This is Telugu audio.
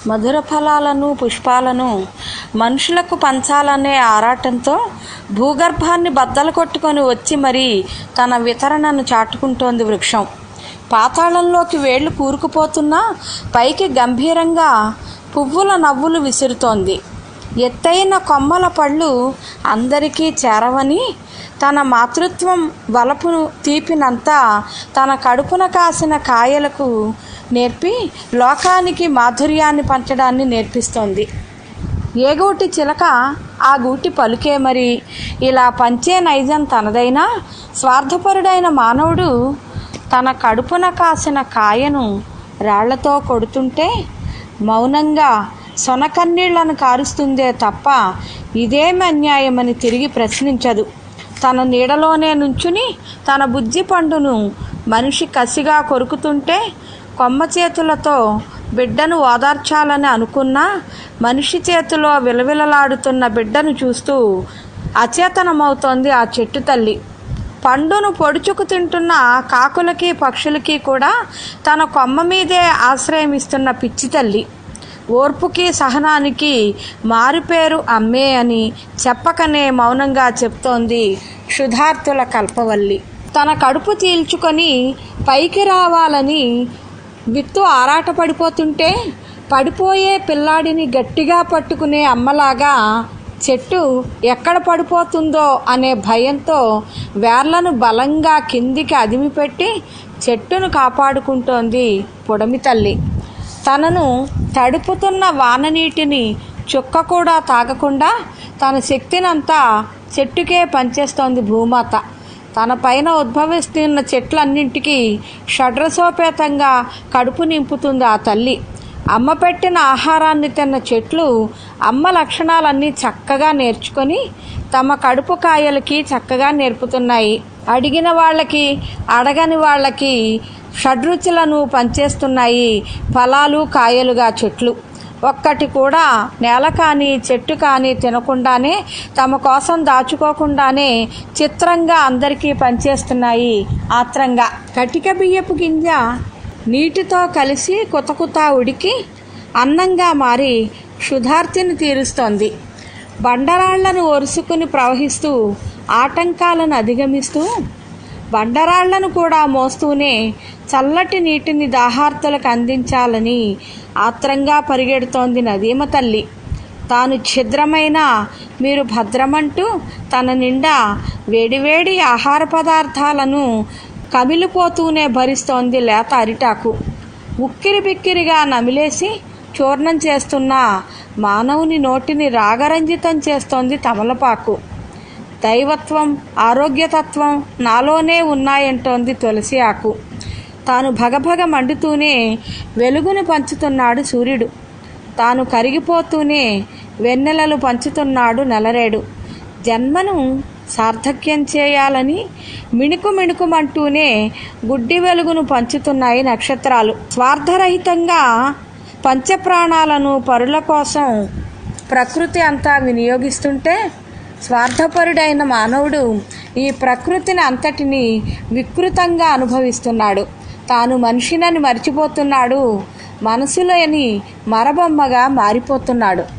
మధుర ఫలాలను పుష్పాలను మనుషులకు పంచాలనే ఆరాటంతో భూగర్భాన్ని బద్దలు కొట్టుకొని వచ్చి మరీ తన వితరణను చాటుకుంటోంది వృక్షం పాతాళంలోకి వేళ్లు కూరుకుపోతున్నా పైకి గంభీరంగా పువ్వుల నవ్వులు విసురుతోంది ఎత్తైన కొమ్మల పళ్ళు అందరికీ చేరవని తన మాతృత్వం వలపును తీపినంత తన కడుపున కాసిన కాయలకు నేర్పి లోకానికి మాధుర్యాన్ని పంచడాన్ని నేర్పిస్తోంది ఏ గూటి చిలక ఆ గూటి పలుకే మరి ఇలా పంచే నైజం తనదైనా స్వార్థపరుడైన మానవుడు తన కడుపున కాసిన కాయను రాళ్లతో కొడుతుంటే మౌనంగా సొనకన్నీళ్లను కారుస్తుందే తప్ప ఇదేమి అన్యాయమని తిరిగి ప్రశ్నించదు తన నీడలోనే నుంచుని తన బుజ్జి పండును మనిషి కసిగా కొరుకుతుంటే కొమ్మ చేతులతో బిడ్డను ఓదార్చాలని అనుకున్నా మనిషి చేతిలో విలవిలలాడుతున్న బిడ్డను చూస్తూ అచేతనమవుతోంది ఆ చెట్టు తల్లి పండును పొడుచుకు తింటున్న కాకులకి పక్షులకి కూడా తన కొమ్మ మీదే ఆశ్రయం ఇస్తున్న పిచ్చి తల్లి ఓర్పుకి సహనానికి మారుపేరు అమ్మే అని చెప్పకనే మౌనంగా చెప్తోంది క్షుధార్తుల కల్పవల్లి తన కడుపు తీల్చుకొని పైకి రావాలని విత్తు ఆరాటపడిపోతుంటే పడిపోయే పిల్లాడిని గట్టిగా పట్టుకునే అమ్మలాగా చెట్టు ఎక్కడ పడిపోతుందో అనే భయంతో వేర్లను బలంగా కిందికి అదిమిపెట్టి చెట్టును కాపాడుకుంటోంది పొడమి తల్లి తనను తడుపుతున్న వాననీటిని చుక్క కూడా తాగకుండా తన శక్తినంతా చెట్టుకే పంచేస్తోంది భూమాత తన పైన ఉద్భవిస్తున్న చెట్లన్నింటికీ షడ్రసోపేతంగా కడుపు నింపుతుంది ఆ తల్లి అమ్మ పెట్టిన ఆహారాన్ని తిన్న చెట్లు అమ్మ లక్షణాలన్నీ చక్కగా నేర్చుకొని తమ కడుపు కాయలకి చక్కగా నేర్పుతున్నాయి అడిగిన వాళ్ళకి అడగని వాళ్ళకి షడ్రుచులను పంచేస్తున్నాయి ఫలాలు కాయలుగా చెట్లు ఒక్కటి కూడా నేల కానీ చెట్టు కానీ తినకుండానే తమ కోసం దాచుకోకుండానే చిత్రంగా అందరికీ పనిచేస్తున్నాయి ఆత్రంగా కటిక బియ్యపు గింజ నీటితో కలిసి కుతకుత ఉడికి అన్నంగా మారి క్షుధార్తిని తీరుస్తోంది బండరాళ్లను ఒరుసుకుని ప్రవహిస్తూ ఆటంకాలను అధిగమిస్తూ బండరాళ్లను కూడా మోస్తూనే చల్లటి నీటిని దాహార్తులకు అందించాలని ఆత్రంగా పరిగెడుతోంది నదీమ తల్లి తాను ఛిద్రమైన మీరు భద్రమంటూ తన నిండా వేడివేడి ఆహార పదార్థాలను కమిలిపోతూనే భరిస్తోంది లేత అరిటాకు ఉక్కిరి బిక్కిరిగా నమిలేసి చూర్ణం చేస్తున్న మానవుని నోటిని రాగరంజితం చేస్తోంది తమలపాకు దైవత్వం ఆరోగ్యతత్వం నాలోనే ఉన్నాయంటోంది తులసి ఆకు తాను భగభగ మండుతూనే వెలుగును పంచుతున్నాడు సూర్యుడు తాను కరిగిపోతూనే వెన్నెలలు పంచుతున్నాడు నెలరేడు జన్మను సార్థక్యం చేయాలని మిణుకు మిణుకుమంటూనే గుడ్డి వెలుగును పంచుతున్నాయి నక్షత్రాలు స్వార్థరహితంగా పంచప్రాణాలను పరుల కోసం ప్రకృతి అంతా వినియోగిస్తుంటే స్వార్థపరుడైన మానవుడు ఈ ప్రకృతిని అంతటిని వికృతంగా అనుభవిస్తున్నాడు తాను మనిషినని మర్చిపోతున్నాడు మనసులోని మరబొమ్మగా మారిపోతున్నాడు